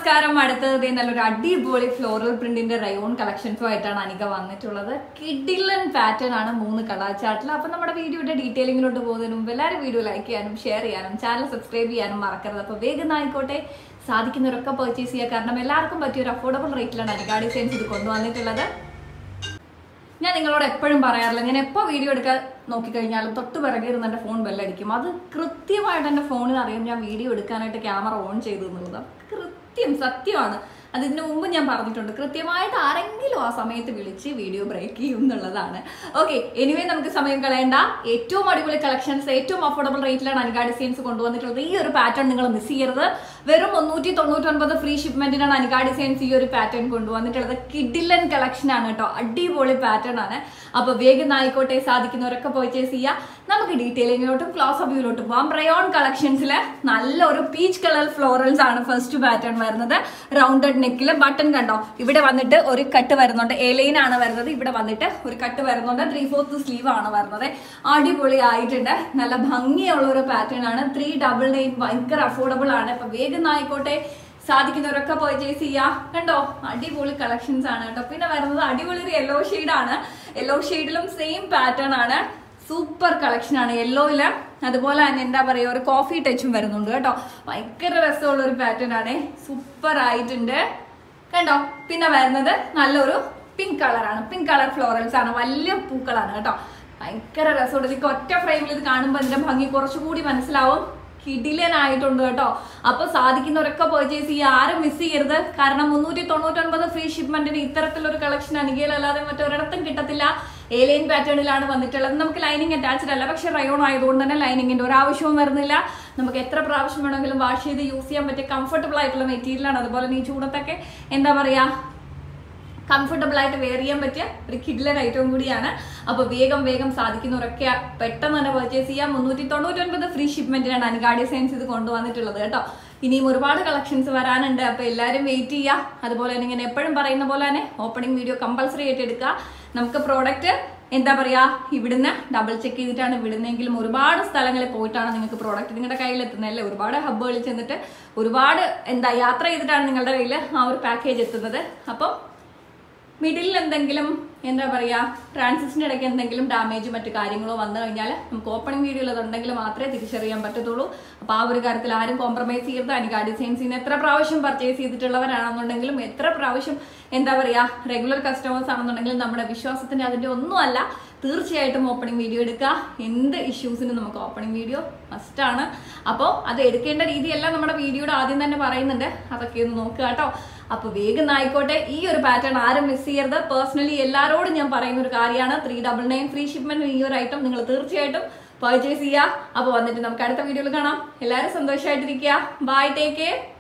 നമസ്കാരം അടുത്തത് ദേ നല്ലൊരു അടിപൊളി ഫ്ലോറൽ പ്രിന്റിന്റെ റയോൺ കളക്ഷൻസും ആയിട്ടാണ് അനിക വന്നിട്ടുള്ളത് കിഡിലൻ പാറ്റേൺ ആണ് മൂന്ന് കളർ ചാർട്ടിൽ അപ്പൊ നമ്മുടെ വീഡിയോയുടെ ഡീറ്റെയിലിങ്ങിലോട്ട് പോകുന്നതിന് മുമ്പ് എല്ലാവരും വീഡിയോ ലൈക്ക് ചെയ്യാനും ഷെയർ ചെയ്യാനും ചാനൽ സബ്സ്ക്രൈബ് ചെയ്യാനും മറക്കരുത് അപ്പൊ വേഗം ആയിക്കോട്ടെ സാധിക്കുന്നവരൊക്കെ പർച്ചേസ് ചെയ്യുക കാരണം എല്ലാവർക്കും പറ്റിയ ഒരു അഫോർഡബിൾ റേറ്റിലാണ് അനിക ഡിസൈൻസ് ഇത് കൊണ്ടുവന്നിട്ടുള്ളത് ഞാൻ നിങ്ങളോട് എപ്പോഴും പറയാറില്ല ഞാൻ എപ്പോൾ വീഡിയോ എടുക്കാൻ നോക്കിക്കഴിഞ്ഞാലും തൊട്ട് പിറകെ ഇരുന്ന് എൻ്റെ ഫോൺ ബെല്ലടിക്കും അത് കൃത്യമായിട്ട് എൻ്റെ ഫോണിൽ അറിയാം ഞാൻ വീഡിയോ എടുക്കാനായിട്ട് ക്യാമറ ഓൺ ചെയ്തു എന്നുള്ളത് കൃത്യം സത്യമാണ് അതിന് മുമ്പ് ഞാൻ പറഞ്ഞിട്ടുണ്ട് കൃത്യമായിട്ട് ആരെങ്കിലും ആ സമയത്ത് വിളിച്ച് വീഡിയോ ബ്രേക്ക് ചെയ്യും എന്നുള്ളതാണ് ഓക്കെ എനിവേ നമുക്ക് സമയം കളയണ്ട ഏറ്റവും അടിപൊളി കളക്ഷൻസ് ഏറ്റവും അഫോർഡബിൾ റേറ്റിലാണ് അനിക ഡിസൈൻസ് കൊണ്ടുവന്നിട്ടുള്ളത് ഈ ഒരു പാറ്റേൺ നിങ്ങൾ മിസ് ചെയ്യരുത് വെറും മുന്നൂറ്റി തൊണ്ണൂറ്റൊൻപത് ഫ്രീ ഷിപ്മെന്റിനാണ് അനിക ഡിസൈൻസ് ഈ ഒരു പാറ്റേൺ കൊണ്ടുവന്നിട്ടുള്ളത് കിഡിലൻ കളക്ഷൻ ആണ് കേട്ടോ അടിപൊളി പാറ്റേൺ ആണ് അപ്പൊ വേഗം ആയിക്കോട്ടെ സാധിക്കുന്നവരൊക്കെ പർച്ചേസ് ചെയ്യുക നമുക്ക് ഡീറ്റെയിലിങ്ങിലോട്ടും ക്ലോസ് അപ്പിലോട്ടും പോവാം റയോൺ കളക്ഷൻസിൽ നല്ലൊരു പീച്ച് കളർ ഫ്ലോറൽസ് ആണ് ഫസ്റ്റ് പാറ്റേൺ വരുന്നത് റൗണ്ടഡ് നെക്കിൽ ബട്ടൺ കണ്ടോ ഇവിടെ വന്നിട്ട് ഒരു കട്ട് വരുന്നുണ്ട് എലൈൻ ആണ് വരുന്നത് ഇവിടെ വന്നിട്ട് ഒരു കട്ട് വരുന്നുണ്ട് ത്രീ ഫോർത്ത് സ്ലീവ് ആണ് വരുന്നത് അടിപൊളി ആയിട്ടുണ്ട് നല്ല ഭംഗിയുള്ള ഒരു പാറ്റേൺ ആണ് ത്രീ ഡബിൾ നൈൻ ഭയങ്കര അഫോർഡബിൾ ആണ് അപ്പൊ വേഗം ആയിക്കോട്ടെ സാധിക്കുന്നവരൊക്കെ പർച്ചേസ് ചെയ്യാം കണ്ടോ അടിപൊളി കളക്ഷൻസ് ആണ് കേട്ടോ പിന്നെ വരുന്നത് അടിപൊളി ഒരു യെല്ലോ ആണ് യെല്ലോ ഷെയ്ഡിലും സെയിം പാറ്റേൺ ആണ് സൂപ്പർ കളക്ഷൻ ആണ് യെല്ലോയില് അതുപോലെ തന്നെ എന്താ പറയുക ഒരു കോഫി ടച്ചും വരുന്നുണ്ട് കേട്ടോ ഭയങ്കര രസമുള്ള ഒരു പാറ്റേൺ ആണ് സൂപ്പർ ആയിട്ടുണ്ട് കണ്ടോ പിന്നെ വരുന്നത് നല്ലൊരു പിങ്ക് കളറാണ് പിങ്ക് കളർ ഫ്ലോറൽസ് ആണ് വലിയ പൂക്കളാണ് കേട്ടോ ഭയങ്കര രസമുണ്ട് എനിക്ക് ഒറ്റ ഫ്രെയിമിൽ ഇത് കാണുമ്പോൾ അതിന്റെ ഭംഗി കുറച്ചുകൂടി മനസ്സിലാവും കിടിലനായിട്ടുണ്ട് കേട്ടോ അപ്പൊ സാധിക്കുന്നവരൊക്കെ പർച്ചേസ് ചെയ്യുക ആരും മിസ് ചെയ്യരുത് കാരണം മുന്നൂറ്റി തൊണ്ണൂറ്റൊൻപത് ഫ്രീ ഷിപ്മെന്റിന് ഇത്തരത്തിലൊരു കളക്ഷൻ അനികയിലല്ലാതെ മറ്റൊരിടത്തും കിട്ടത്തില്ല ഏലിയൻ പാറ്റേണിലാണ് വന്നിട്ടുള്ളത് നമുക്ക് ലൈനിങ് അറ്റാച്ച്ഡ് അല്ല പക്ഷെ റയോൺ ആയതുകൊണ്ട് തന്നെ ലൈനിങ്ങിന്റെ ഒരു ആവശ്യവും വരുന്നില്ല നമുക്ക് എത്ര പ്രാവശ്യം വേണമെങ്കിലും വാഷ് ചെയ്ത് യൂസ് ചെയ്യാൻ പറ്റിയ കംഫർട്ടബിൾ ആയിട്ടുള്ള മെറ്റീരിയലാണ് അതുപോലെ തന്നെ ഈ ചൂടത്തൊക്കെ എന്താ പറയാ കംഫർട്ടബിൾ ആയിട്ട് വെയർ ചെയ്യാൻ പറ്റിയ ഒരു കിഡ്ലൻ ഐറ്റവും കൂടിയാണ് അപ്പോൾ വേഗം വേഗം സാധിക്കുന്നവരൊക്കെ പെട്ടെന്ന് തന്നെ പർച്ചേസ് ചെയ്യാം മുന്നൂറ്റി തൊണ്ണൂറ്റൊൻപത് ഫ്രീ ഷിപ്മെന്റിനാണ് അനികാടി സയൻസ് ഇത് കൊണ്ടുവന്നിട്ടുള്ളത് കേട്ടോ ഇനിയും ഒരുപാട് കളക്ഷൻസ് വരാനുണ്ട് അപ്പോൾ എല്ലാവരും വെയിറ്റ് ചെയ്യുക അതുപോലെ തന്നെ ഇങ്ങനെ എപ്പോഴും പറയുന്ന പോലെ തന്നെ ഓപ്പണിംഗ് വീഡിയോ കമ്പൾസറി ആയിട്ട് എടുക്കുക നമുക്ക് പ്രോഡക്റ്റ് എന്താ പറയാ ഇവിടുന്ന് ഡബിൾ ചെക്ക് ചെയ്തിട്ടാണ് വിടുന്നതെങ്കിലും ഒരുപാട് സ്ഥലങ്ങളിൽ പോയിട്ടാണ് നിങ്ങൾക്ക് പ്രോഡക്റ്റ് നിങ്ങളുടെ കയ്യിൽ എത്തുന്നത് അല്ലേ ഒരുപാട് ഹബ്ബുകളിൽ ചെന്നിട്ട് ഒരുപാട് എന്താ യാത്ര ചെയ്തിട്ടാണ് നിങ്ങളുടെ കയ്യിൽ ആ ഒരു പാക്കേജ് എത്തുന്നത് അപ്പം മിഡിലിൽ എന്തെങ്കിലും എന്താ പറയുക ട്രാൻസിസ്റ്റിൻ്റെ ഇടയ്ക്ക് എന്തെങ്കിലും ഡാമേജ് മറ്റു കാര്യങ്ങളോ വന്നു കഴിഞ്ഞാൽ നമുക്ക് ഓപ്പണിംഗ് വീഡിയോയിൽ അതുണ്ടെങ്കിൽ മാത്രമേ തിരിച്ചറിയാൻ പറ്റത്തുള്ളൂ അപ്പോൾ ആ ഒരു കാര്യത്തിൽ ആരും കോംപ്രമൈസ് ചെയ്യരുത് അനിക ഡിസൈൻസിന് എത്ര പ്രാവശ്യം പർച്ചേസ് ചെയ്തിട്ടുള്ളവരാണെന്നുണ്ടെങ്കിലും എത്ര പ്രാവശ്യം എന്താ പറയുക റെഗുലർ കസ്റ്റമേഴ്സ് ആണെന്നുണ്ടെങ്കിലും നമ്മുടെ വിശ്വാസത്തിൻ്റെ അതിൻ്റെ ഒന്നുമല്ല തീർച്ചയായിട്ടും ഓപ്പണിംഗ് വീഡിയോ എടുക്കുക എന്ത് ഇഷ്യൂസിനും നമുക്ക് ഓപ്പണിംഗ് വീഡിയോ മസ്റ്റാണ് അപ്പോൾ അത് എടുക്കേണ്ട രീതിയെല്ലാം നമ്മുടെ വീഡിയോയുടെ ആദ്യം തന്നെ പറയുന്നുണ്ട് അതൊക്കെ ഒന്ന് നോക്കുക കേട്ടോ അപ്പോൾ വേഗം ആയിക്കോട്ടെ ഈ ഒരു പാറ്റേൺ ആരും മിസ് ചെയ്യരുത് പേഴ്സണലി എല്ലാവരോടും ഞാൻ പറയുന്ന ഒരു കാര്യമാണ് three double nine free shipment ഈ ഒരു ഐറ്റം നിങ്ങൾ തീർച്ചയായിട്ടും പർച്ചേസ് ചെയ്യുക അപ്പോൾ വന്നിട്ട് നമുക്ക് അടുത്ത വീഡിയോയിൽ കാണാം എല്ലാവരും സന്തോഷമായിട്ടിരിക്കുക ബൈ ടേക്ക് കെയർ